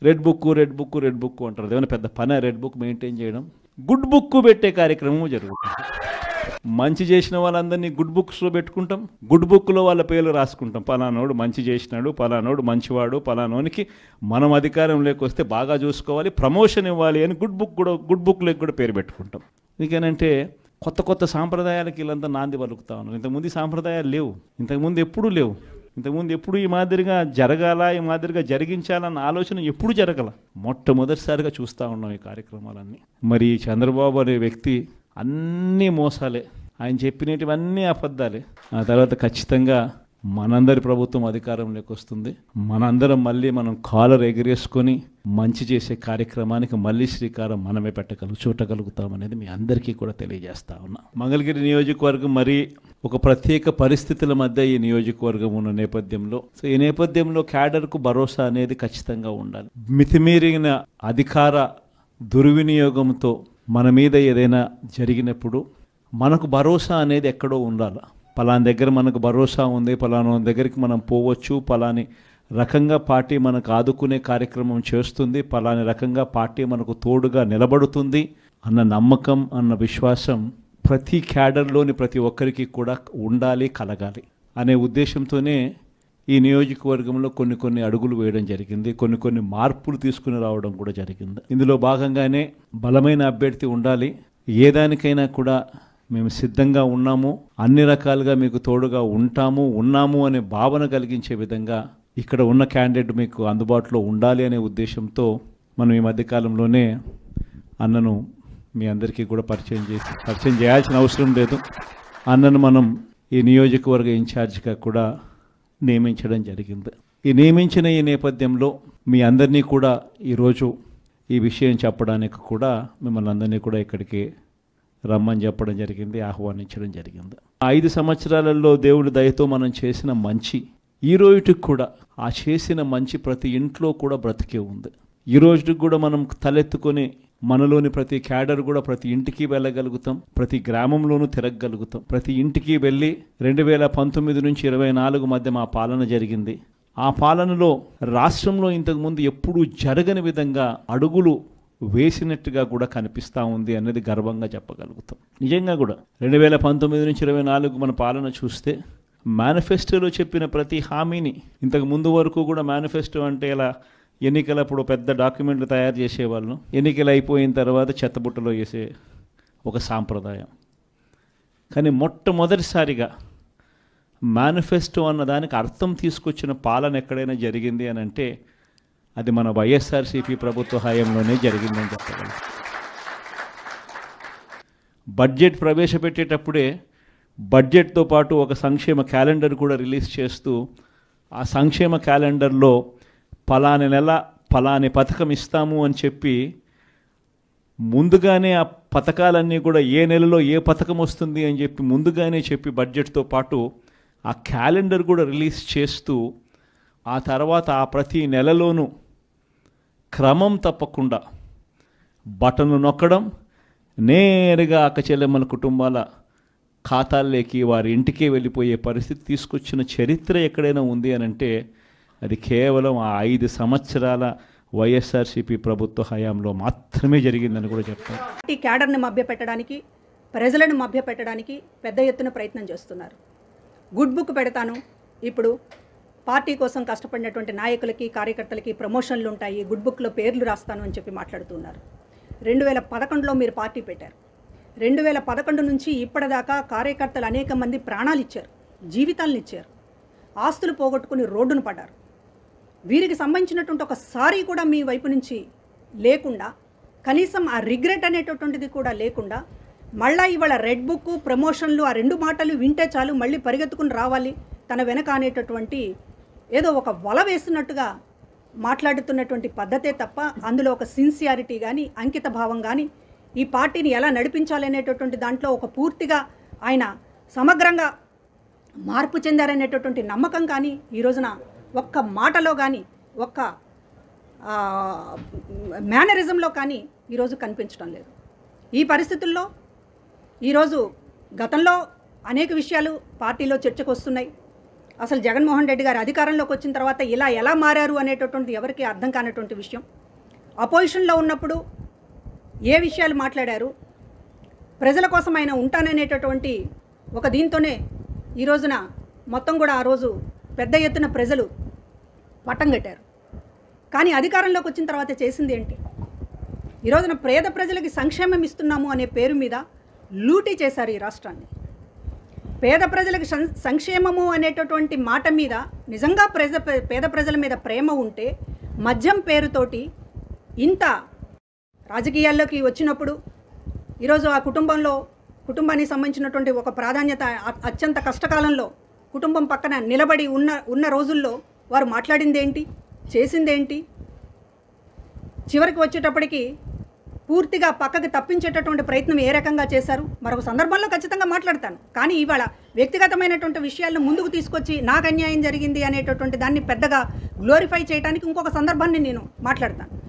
red book red book red book అంటారు ఏమైనా పెద్ద పని రెడ్ బుక్ మెయింటైన్ చేయడం గుడ్ బుక్ పెట్టే కార్యక్రమం జరుగుతుంది మంచి చేసిన వాళ్ళందరినీ గుడ్ బుక్స్లో పెట్టుకుంటాం గుడ్ బుక్లో వాళ్ళ పేర్లు రాసుకుంటాం పలానోడు మంచి చేసినాడు పలానోడు మంచివాడు పలానోనికి మనం అధికారంలోకి వస్తే బాగా చూసుకోవాలి ప్రమోషన్ ఇవ్వాలి అని గుడ్ బుక్ కూడా గుడ్ బుక్లోకి కూడా పేరు పెట్టుకుంటాం ఎందుకనంటే కొత్త కొత్త సాంప్రదాయాలకి వీళ్ళంతా నాంది పలుకుతా ఉన్నారు ఇంతకుముందు ఈ సాంప్రదాయాలు లేవు ఇంతకుముందు ఎప్పుడూ లేవు ఇంతకుముందు ఎప్పుడు ఈ మాదిరిగా జరగాల ఈ మాదిరిగా జరిగించాలన్న ఆలోచన ఎప్పుడు జరగల మొట్టమొదటిసారిగా చూస్తూ ఉన్నాం ఈ కార్యక్రమాలన్నీ మరి ఈ చంద్రబాబు అనే వ్యక్తి అన్నీ మోసాలే ఆయన చెప్పినటువన్నీ అబద్ధాలే ఆ తర్వాత ఖచ్చితంగా మనందరి ప్రభుత్వం అధికారంలోకి వస్తుంది మనందరం మళ్ళీ మనం కాలర్ ఎగిరేసుకొని మంచి చేసే కార్యక్రమానికి మళ్ళీ శ్రీకారం మనమే పెట్టగలుగు చూడగలుగుతామనేది మీ అందరికీ కూడా తెలియజేస్తా ఉన్నా మంగళగిరి నియోజకవర్గం మరి ఒక ప్రత్యేక పరిస్థితుల మధ్య ఈ నియోజకవర్గం ఉన్న నేపథ్యంలో సో ఈ నేపథ్యంలో క్యాడర్కు భరోసా అనేది ఖచ్చితంగా ఉండాలి మితిమీరిన అధికార దుర్వినియోగంతో మన మీద ఏదైనా జరిగినప్పుడు మనకు భరోసా అనేది ఎక్కడో ఉండాలి పలానా దగ్గర మనకు భరోసా ఉంది పలానా దగ్గరికి మనం పోవచ్చు పలాని రకంగా పార్టీ మనకు ఆదుకునే కార్యక్రమం చేస్తుంది పలాని రకంగా పార్టీ మనకు తోడుగా నిలబడుతుంది అన్న నమ్మకం అన్న విశ్వాసం ప్రతి క్యాడర్లోని ప్రతి ఒక్కరికి కూడా ఉండాలి కలగాలి అనే ఉద్దేశంతోనే ఈ నియోజకవర్గంలో కొన్ని కొన్ని అడుగులు వేయడం జరిగింది కొన్ని కొన్ని మార్పులు తీసుకుని రావడం కూడా జరిగింది ఇందులో భాగంగానే బలమైన అభ్యర్థి ఉండాలి ఏ దానికైనా కూడా మేము సిద్ధంగా ఉన్నాము అన్ని రకాలుగా మీకు తోడుగా ఉంటాము ఉన్నాము అనే భావన కలిగించే విధంగా ఇక్కడ ఉన్న క్యాండిడేట్ మీకు అందుబాటులో ఉండాలి అనే ఉద్దేశంతో మనం ఈ మధ్యకాలంలోనే అన్నను మీ అందరికీ కూడా పరిచయం చేసి పరిచయం చేయాల్సిన అవసరం లేదు అన్నను మనం ఈ నియోజకవర్గ ఇన్ఛార్జిగా కూడా నియమించడం జరిగింది ఈ నియమించిన ఈ నేపథ్యంలో మీ అందరినీ కూడా ఈరోజు ఈ విషయం చెప్పడానికి కూడా మిమ్మల్ని అందరినీ కూడా ఇక్కడికి రమ్మని చెప్పడం జరిగింది ఆహ్వానించడం జరిగింది ఆ ఐదు సంవత్సరాలలో దేవుడి దయతో మనం చేసిన మంచి ఈ రోజుకి కూడా ఆ చేసిన మంచి ప్రతి ఇంట్లో కూడా బ్రతికే ఉంది ఈ రోజుకి కూడా మనం తలెత్తుకొని మనలోని ప్రతి క్యాడర్ కూడా ప్రతి ఇంటికి వెళ్ళగలుగుతాం ప్రతి గ్రామంలోనూ తిరగగలుగుతాం ప్రతి ఇంటికి వెళ్ళి రెండు వేల పంతొమ్మిది నుంచి ఇరవై నాలుగు మధ్య మా పాలన జరిగింది ఆ పాలనలో రాష్ట్రంలో ఇంతకుముందు ఎప్పుడూ జరగని విధంగా అడుగులు వేసినట్టుగా కూడా కనిపిస్తూ ఉంది అనేది గర్వంగా చెప్పగలుగుతాం నిజంగా కూడా రెండు వేల పంతొమ్మిది నుంచి ఇరవై నాలుగు మన పాలన చూస్తే మేనిఫెస్టోలో చెప్పిన ప్రతి హామీని ఇంతకు ముందు వరకు కూడా మేనిఫెస్టో అంటే ఇలా ఎన్నికలప్పుడు పెద్ద డాక్యుమెంట్లు తయారు చేసేవాళ్ళం ఎన్నికలు అయిపోయిన తర్వాత చెత్తబుట్టలో వేసే ఒక సాంప్రదాయం కానీ మొట్టమొదటిసారిగా మేనిఫెస్టో అన్న దానికి అర్థం తీసుకొచ్చిన పాలన ఎక్కడైనా జరిగింది అని అంటే అది మన వైఎస్ఆర్సీపీ ప్రభుత్వ హయాంలోనే జరిగిందని చెప్పగలం బడ్జెట్ ప్రవేశపెట్టేటప్పుడే బడ్జెట్తో పాటు ఒక సంక్షేమ క్యాలెండర్ కూడా రిలీజ్ చేస్తూ ఆ సంక్షేమ క్యాలెండర్లో పలాని నెల పలాని పథకం ఇస్తాము అని చెప్పి ముందుగానే ఆ పథకాలన్నీ కూడా ఏ నెలలో ఏ పథకం వస్తుంది అని చెప్పి ముందుగానే చెప్పి బడ్జెట్తో పాటు ఆ క్యాలెండర్ కూడా రిలీజ్ చేస్తూ ఆ తర్వాత ఆ ప్రతి నెలలోనూ క్రమం తప్పకుండా బటన్లు నొక్కడం నేరుగా అక్క చెల్లెమ్మల కుటుంబాల ఖాతాల్లోకి వారి ఇంటికే వెళ్ళిపోయే పరిస్థితి తీసుకొచ్చిన చరిత్ర ఎక్కడైనా ఉంది అని అంటే అది కేవలం ఆ ఐదు సంవత్సరాల వైఎస్ఆర్సీపీ ప్రభుత్వ హయాంలో మాత్రమే జరిగిందని కూడా చెప్తాను పార్టీ క్యాడర్ని మభ్యపెట్టడానికి ప్రజలను మభ్యపెట్టడానికి పెద్ద ఎత్తున ప్రయత్నం చేస్తున్నారు గుడ్ బుక్ పెడతాను ఇప్పుడు పార్టీ కోసం కష్టపడినటువంటి నాయకులకి కార్యకర్తలకి ప్రమోషన్లు ఉంటాయి గుడ్ బుక్లో పేర్లు రాస్తాను అని చెప్పి మాట్లాడుతున్నారు రెండు వేల పదకొండులో మీరు పార్టీ పెట్టారు రెండు వేల పదకొండు నుంచి ఇప్పటిదాకా కార్యకర్తలు అనేక మంది ప్రాణాలు ఇచ్చారు జీవితాలను ఇచ్చారు ఆస్తులు పోగొట్టుకుని రోడ్డును పడ్డారు వీరికి సంబంధించినటువంటి ఒక సారీ కూడా మీ వైపు నుంచి లేకుండా కనీసం ఆ రిగ్రెట్ అనేటటువంటిది కూడా లేకుండా మళ్ళా ఇవాళ రెడ్ బుక్ ప్రమోషన్లు ఆ రెండు మాటలు వింటే చాలు మళ్ళీ పరిగెత్తుకుని రావాలి తన వెనక అనేటటువంటి ఏదో ఒక వల వేస్తున్నట్టుగా మాట్లాడుతున్నటువంటి పద్ధతే తప్ప అందులో ఒక సిన్సియారిటీ కానీ అంకిత భావం కానీ ఈ పార్టీని ఎలా నడిపించాలి అనేటటువంటి దాంట్లో ఒక పూర్తిగా ఆయన సమగ్రంగా మార్పు చెందారనేటటువంటి నమ్మకం కానీ ఈ రోజున ఒక్క మాటలో కానీ ఒక్క ఆ, మేనరిజంలో కానీ ఈరోజు కనిపించడం లేదు ఈ పరిస్థితుల్లో ఈరోజు గతంలో అనేక విషయాలు పార్టీలో చర్చకు వస్తున్నాయి అసలు జగన్మోహన్ రెడ్డి గారు అధికారంలోకి వచ్చిన తర్వాత ఇలా ఎలా మారారు అనేటటువంటి ఎవరికి అర్థం కానటువంటి విషయం అపోజిషన్లో ఉన్నప్పుడు ఏ విషయాలు మాట్లాడారు ప్రజల కోసం ఆయన ఉంటాననేటటువంటి ఒక దీంతోనే ఈ రోజున మొత్తం కూడా ఆ రోజు పెద్ద ఎత్తున ప్రజలు పట్టం కట్టారు కానీ అధికారంలోకి వచ్చిన తర్వాత చేసింది ఏంటి ఈ రోజున పేద ప్రజలకి సంక్షేమం ఇస్తున్నాము అనే పేరు మీద లూటీ చేశారు ఈ రాష్ట్రాన్ని పేద ప్రజలకు సం- సంక్షేమము అనేటటువంటి మాట మీద నిజంగా ప్రజ పేద ప్రజల మీద ప్రేమ ఉంటే మద్యం పేరుతోటి ఇంత రాజకీయాల్లోకి వచ్చినప్పుడు ఈరోజు ఆ కుటుంబంలో కుటుంబానికి సంబంధించినటువంటి ఒక ప్రాధాన్యత అ- అత్యంత కష్టకాలంలో కుటుంబం పక్కన నిలబడి ఉన్న ఉన్న రోజుల్లో వారు మాట్లాడిందేంటి చేసిందేంటి చివరికి వచ్చేటప్పటికి పూర్తిగా పక్కకి తప్పించేటటువంటి ప్రయత్నం ఏ రకంగా చేశారు మరొక సందర్భంలో ఖచ్చితంగా మాట్లాడతాను కానీ ఇవాళ వ్యక్తిగతమైనటువంటి విషయాలను ముందుకు తీసుకొచ్చి నాకు అన్యాయం జరిగింది అనేటటువంటి దాన్ని పెద్దగా గ్లోరిఫై చేయడానికి ఇంకొక సందర్భాన్ని నేను మాట్లాడతాను